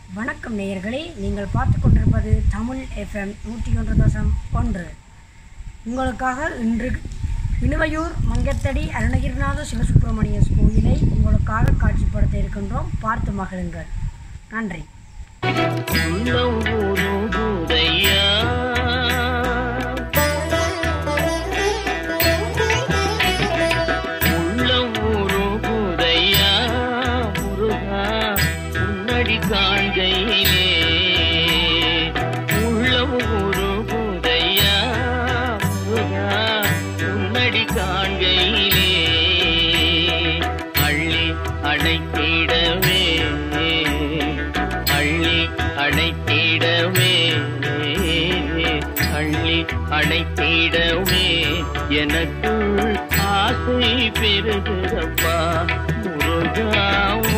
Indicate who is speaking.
Speaker 1: வணக்கம் நேயர்களே நீங்கள் பார்த்து கொண்டிருப்பது தமிழ் எஃப்எம் நூற்றி ஒன்று தசம் ஒன்று உங்களுக்காக இன்று இணுவையூர் மங்கத்தடி அருணகிரிநாத சிவசுப்பிரமணிய கோயிலை உங்களுக்காக காட்சிப்படுத்த இருக்கின்றோம் பார்த்து மகிழுங்கள் நன்றி
Speaker 2: உள்ளம் உருகுதையா உள்ளம் உருகுதையா முருகா உன்னடி காண்கையிலே உள்ளம் உருகுதையா முருகா உன்னடி காண்கையிலே அள்ளி அணைத்திடவே அள்ளி அணைத்திடவே அள்ளி அணைத்திடவே எனக்குள் ஆசை பெருகுதப்பா முருகா